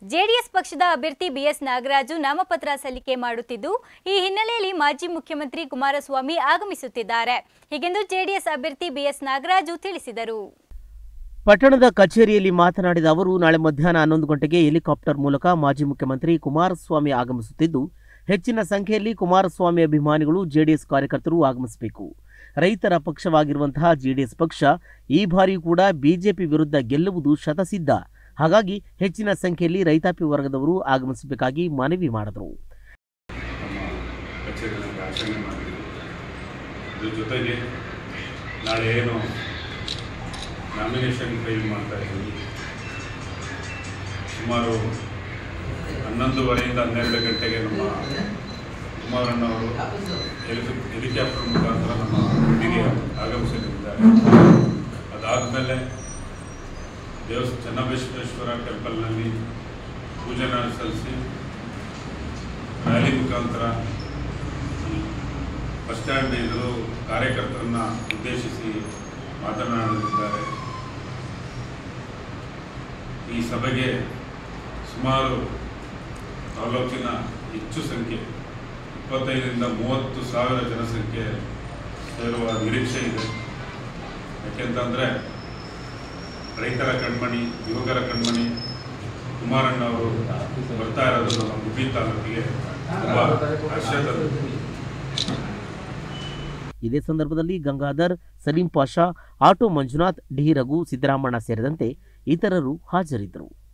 JDS ಪಕ್ಷದ ಅಭ್ಯರ್ಥಿ BS Nagaraju ನಾಮಪತ್ರ ಸಲ್ಲಿಕೆ ಮಾಡುತ್ತಿದ್ದು ಈ ಹಿನ್ನೆಲೆಯಲ್ಲಿ ಮಾಜಿ ಮುಖ್ಯಮಂತ್ರಿ ಕುಮಾರಸ್ವಾಮಿ ಆಗಮಿಸುತ್ತಿದ್ದಾರೆ ಹೀಗೆಂದು ಜೆಡಿಎಸ್ ಅಭ್ಯರ್ಥಿ ಬಿಎಸ್ ನಾಗರಾಜು ತಿಳಿಸಿದರು ಪಟ್ಟಣದ ಕಚೇರಿಯಲ್ಲಿ ಮಾತನಾಡಿದ ಅವರು ನಾಳೆ ಮಧ್ಯಾಹ್ನ ಹನ್ನೊಂದು ಗಂಟೆಗೆ ಹೆಲಿಕಾಪ್ಟರ್ ಮೂಲಕ ಮಾಜಿ ಮುಖ್ಯಮಂತ್ರಿ ಕುಮಾರಸ್ವಾಮಿ ಆಗಮಿಸುತ್ತಿದ್ದು ಹೆಚ್ಚಿನ ಸಂಖ್ಯೆಯಲ್ಲಿ ಕುಮಾರಸ್ವಾಮಿ ಅಭಿಮಾನಿಗಳು ಜೆಡಿಎಸ್ ಕಾರ್ಯಕರ್ತರು ಆಗಮಿಸಬೇಕು ರೈತರ ಪಕ್ಷವಾಗಿರುವಂತಹ ಜೆಡಿಎಸ್ ಪಕ್ಷ ಈ ಬಾರಿಯೂ ಕೂಡ ಬಿಜೆಪಿ ವಿರುದ್ಧ ಗೆಲ್ಲುವುದು ಶತಸಿದ್ಧ ಹಾಗಾಗಿ ಹೆಚ್ಚಿನ ಸಂಖ್ಯೆಯಲ್ಲಿ ರೈತಾಪಿ ವರ್ಗದವರು ಆಗಮಿಸಬೇಕಾಗಿ ಮನವಿ ಮಾಡಿದರು ನಮ್ಮ ಕಚೇರಿಯಲ್ಲಿ ಆಚರಣೆ ಮಾಡಿದ್ದೀವಿ ಇದ್ರ ಜೊತೆಗೆ ನಾಳೆ ಏನು ನಾಮಿನೇಷನ್ ಫೈಲ್ ಮಾಡ್ತಾ ಇದ್ದೀವಿ ಸುಮಾರು ಹನ್ನೊಂದುವರೆಯಿಂದ ಹನ್ನೆರಡು ಗಂಟೆಗೆ ನಮ್ಮ ಕುಮಾರಣ್ಣ ಅವರು ಹೆಲಿಕ ಹೆಲಿಕಾಪ್ಟರ್ ಮುಖಾಂತರ ನಮ್ಮ ಹುಟ್ಟಿಗೆ ಆಗಮಿಸಲಿದ್ದಾರೆ ಅದಾದಮೇಲೆ ದೇವಸ್ ಚನ್ನಬಸವೇಶ್ವರ ಟೆಂಪಲ್ನಲ್ಲಿ ಪೂಜೆನ ಸಲ್ಲಿಸಿ ರ್ಯಾಲಿ ಮುಖಾಂತರ ಈ ಬಸ್ ಸ್ಟ್ಯಾಂಡ್ ಎದುರು ಕಾರ್ಯಕರ್ತರನ್ನ ಉದ್ದೇಶಿಸಿ ಮಾತನಾಡಲಿದ್ದಾರೆ ಈ ಸಭೆಗೆ ಸುಮಾರು ತಾಲೂಕಿನ ಹೆಚ್ಚು ಸಂಖ್ಯೆ ಇಪ್ಪತ್ತೈದರಿಂದ ಮೂವತ್ತು ಸಾವಿರ ಜನಸಂಖ್ಯೆ ಸೇರುವ ನಿರೀಕ್ಷೆ ಇದೆ ಯಾಕೆಂತಂದರೆ ರೈತರ ಕಣ್ಮಣಿ ಯುವಕರ ಕಣ್ಮಣಿ ಕುಮಾರಣ್ಣ ಅವರು ಬರ್ತಾ ಇರೋದು ನಮ್ಮ ಗುಬ್ಬಿ ತಾಲೂಕಿಗೆ ತುಂಬ ಹರ್ಷ ತಂದಿದೆ ಇದೇ ಸಂದರ್ಭದಲ್ಲಿ ಗಂಗಾಧರ್ ಸಲೀಂ ಪಾಷಾ ಆಟೋ ಮಂಜುನಾಥ್ ಡಿ ರಘು ಸಿದ್ದರಾಮಣ್ಣ ಸೇರಿದಂತೆ ಇತರರು ಹಾಜರಿದ್ದರು